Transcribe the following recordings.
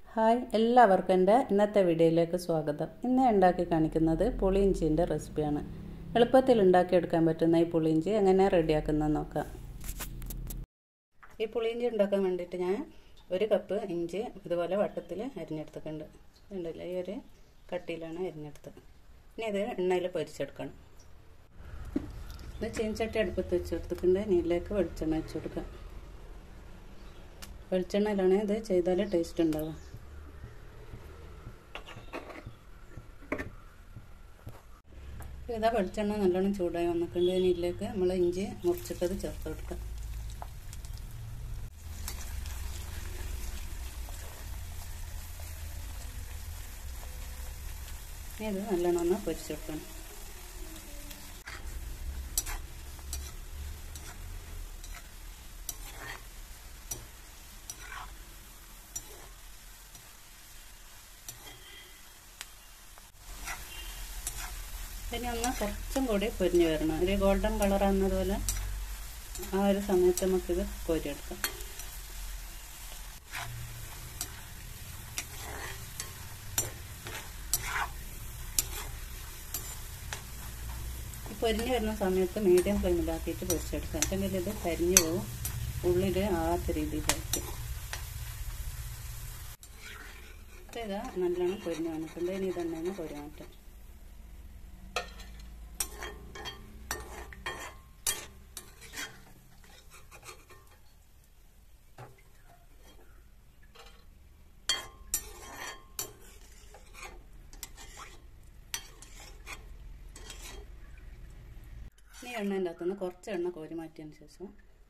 hi എല്ലാവർക്കും എൻ്റെ ഇന്നത്തെ വീഡിയോയിലേക്ക് സ്വാഗതം ഇന്ന് ഞാൻ ഉണ്ടാക്കി കാണിക്കുന്നത് പുളിയിഞ്ചിൻ്റെ റെസിപ്പിയാണ് എളുപ്പത്തിൽ ഉണ്ടാക്കിയെടുക്കാൻ പറ്റുന്ന ഈ പുളിയിഞ്ചി എങ്ങനെ റെഡിയാക്കുന്നത് നോക്കാം ഈ പുളിയിഞ്ചി ഉണ്ടാക്കാൻ വേണ്ടിയിട്ട് ഞാൻ ഒരു കപ്പ് ഇഞ്ചി ഇതുപോലെ വട്ടത്തിൽ അരിഞ്ഞെടുത്തിട്ടുണ്ട് ഉണ്ടല്ലോ ഈ ഒരു കട്ടിയിലാണ് അരിഞ്ഞെടുത്തത് ഇനി ഇത് എണ്ണയിൽ പൊരിച്ചെടുക്കണം ഇത് ചീനച്ചട്ടി അടുപ്പത്ത് വെച്ച് കൊടുത്തിട്ടുണ്ട് ഇതിലേക്ക് വെളിച്ചെണ്ണ വെച്ച് കൊടുക്കാം വെളിച്ചെണ്ണയിലാണ് ഇത് ചെയ്താൽ ടേസ്റ്റ് ഉണ്ടാവുക ഇതാ വെളിച്ചെണ്ണ നല്ലോണം ചൂടായി വന്നിട്ടുണ്ട് ഇതിലേക്ക് നമ്മൾ ഇഞ്ചി മുറിച്ചിട്ടത് ചേർത്ത് കൊടുക്കാം ഇത് നല്ലോണം ഒന്ന് പൊരിച്ചെടുക്കണം ഇനി ഒന്ന് കുറച്ചും കൂടി പൊരിഞ്ഞ് വരണം ഒരു ഗോൾഡൻ കളർ ആകുന്നതുപോലെ ആ ഒരു സമയത്ത് നമുക്കിത് കോരിയെടുക്കാം പൊരിഞ്ഞ് വരുന്ന സമയത്ത് മീഡിയം ഫ്ലെയിമിലാക്കിയിട്ട് പൊരിച്ചെടുക്കാം അല്ലെങ്കിൽ ഇത് കരിഞ്ഞു പോകും ഉള്ളിൽ ആകാത്ത രീതിയിലായിരിക്കും ഇതാ നല്ലോണം പൊരിഞ്ഞ് വന്നിട്ടുണ്ട് ഇനി ഇതെണ്ണയിൽ പൊരി മാറ്റാം ഈ എണ്ണേൻ്റെ അകത്തുനിന്ന് കുറച്ച് എണ്ണ കോരി മാറ്റിയതിന് ശേഷം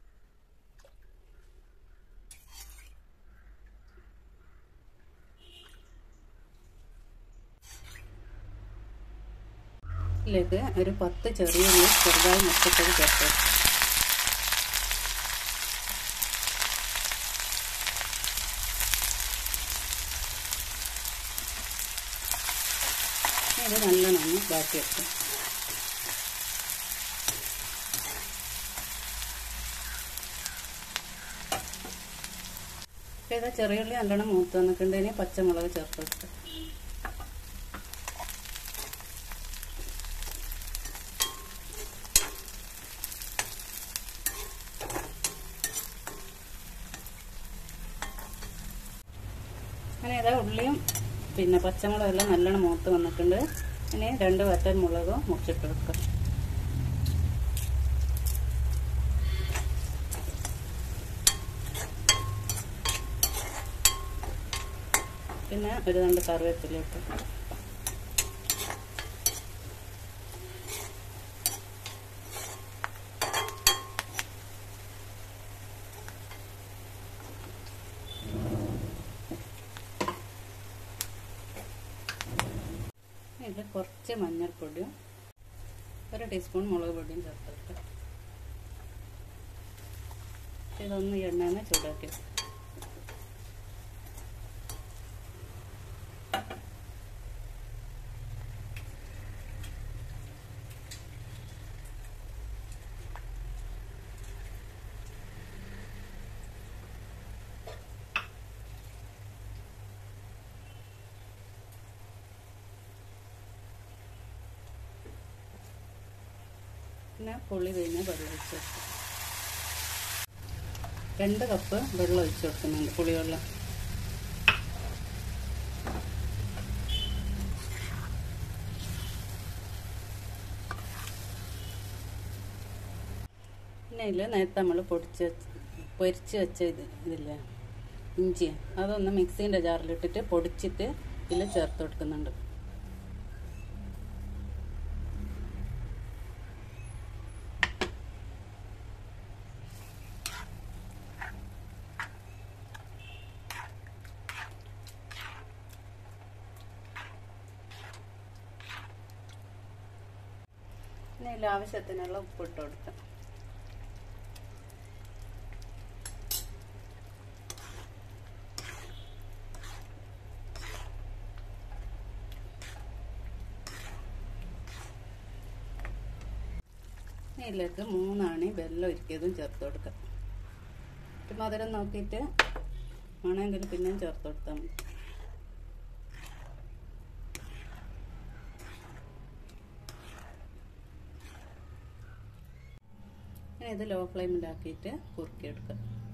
ഇതിലേക്ക് ഒരു പത്ത് ചെറിയ ഉള്ളി ചെറുതായി മുറിച്ചിട്ടത് ചേർത്ത് ഇത് നല്ലോണം ഒന്ന് ബാക്കിയെടുക്കും ഇതാ ചെറിയ ഉള്ളി നല്ലോണം മൂത്ത് വന്നിട്ടുണ്ട് ഇനി പച്ചമുളക് ചേർത്ത് കൊടുക്കുക അങ്ങനെ ഇതാ ഉള്ളിയും പിന്നെ പച്ചമുളകും എല്ലാം നല്ലോണം മൂത്ത് വന്നിട്ടുണ്ട് ഇനി രണ്ട് വറ്റൽ മുളകും മുറിച്ചിട്ട് വെക്കുക പിന്നെ ഒരു രണ്ട് കറിവേപ്പില ഇട്ട് ഇതിൽ കുറച്ച് മഞ്ഞൾപ്പൊടിയും ഒരു ടീസ്പൂൺ മുളക് പൊടിയും ചേർത്തിട്ട് ഇതൊന്ന് എണ്ണയിൽ ചൂടാക്കി പിന്നെ പുളി കഴിഞ്ഞ് വെള്ളം ഒഴിച്ച് വെക്കും രണ്ട് കപ്പ് വെള്ളം ഒഴിച്ച് വെക്കുന്നുണ്ട് പുളിവെള്ളം പിന്നെ ഇതിൽ നേരത്തെ നമ്മൾ പൊടിച്ച് പൊരിച്ച് വെച്ച ഇത് ഇതില്ലേ ഇഞ്ചി അതൊന്ന് മിക്സീൻ്റെ ജാറിലിട്ടിട്ട് പൊടിച്ചിട്ട് ഇതിൽ ചേർത്ത് കൊടുക്കുന്നുണ്ട് പിന്നെ ഇതിൽ ആവശ്യത്തിനുള്ള ഉപ്പിട്ട് കൊടുക്കാം ഇതിലേക്ക് മൂന്നാണി വെള്ളം ഒരിക്കതും ചേർത്ത് കൊടുക്കാം മധുരം നോക്കിയിട്ട് വേണമെങ്കിൽ പിന്നെയും ചേർത്ത് കൊടുത്താൽ മതി ഇനി ഇത് ലോ ഫ്ലെയിമിലാക്കിയിട്ട് കുറുക്കിയെടുക്കുക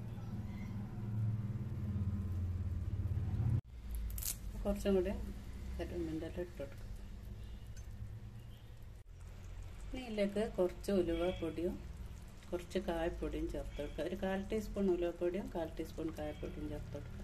കുറച്ചും കൂടി കരിമിൻ്റെ ഇട്ട് കൊടുക്കുക ഇനി ഇതിലേക്ക് കുറച്ച് ഉലുവ പൊടിയും കുറച്ച് കായപ്പൊടിയും ചേർത്ത് കൊടുക്കുക ഒരു കാൽ ടീസ്പൂൺ ഉലുവപ്പൊടിയും കാൽ ടീസ്പൂൺ കായപ്പൊടിയും ചേർത്ത് കൊടുക്കുക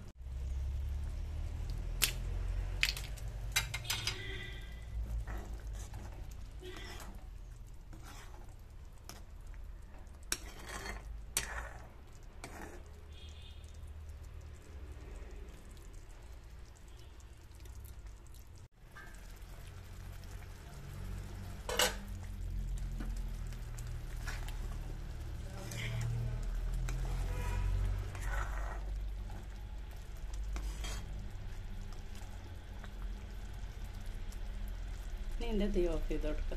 ഇനി ഇതിൻ്റെ തീ ഓഫ് ചെയ്ത് കൊടുക്കുക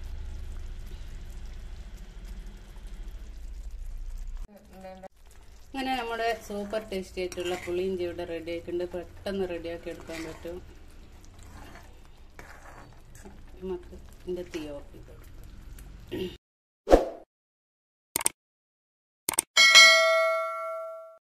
അങ്ങനെ നമ്മുടെ സൂപ്പർ ടേസ്റ്റി ആയിട്ടുള്ള പുളിയിഞ്ചി ഇവിടെ റെഡി ആയിട്ടുണ്ട് പെട്ടെന്ന് റെഡിയാക്കി എടുക്കാൻ പറ്റും നമുക്ക് ഇതിൻ്റെ തീ ഓഫ് ചെയ്ത് കൊടുക്കാം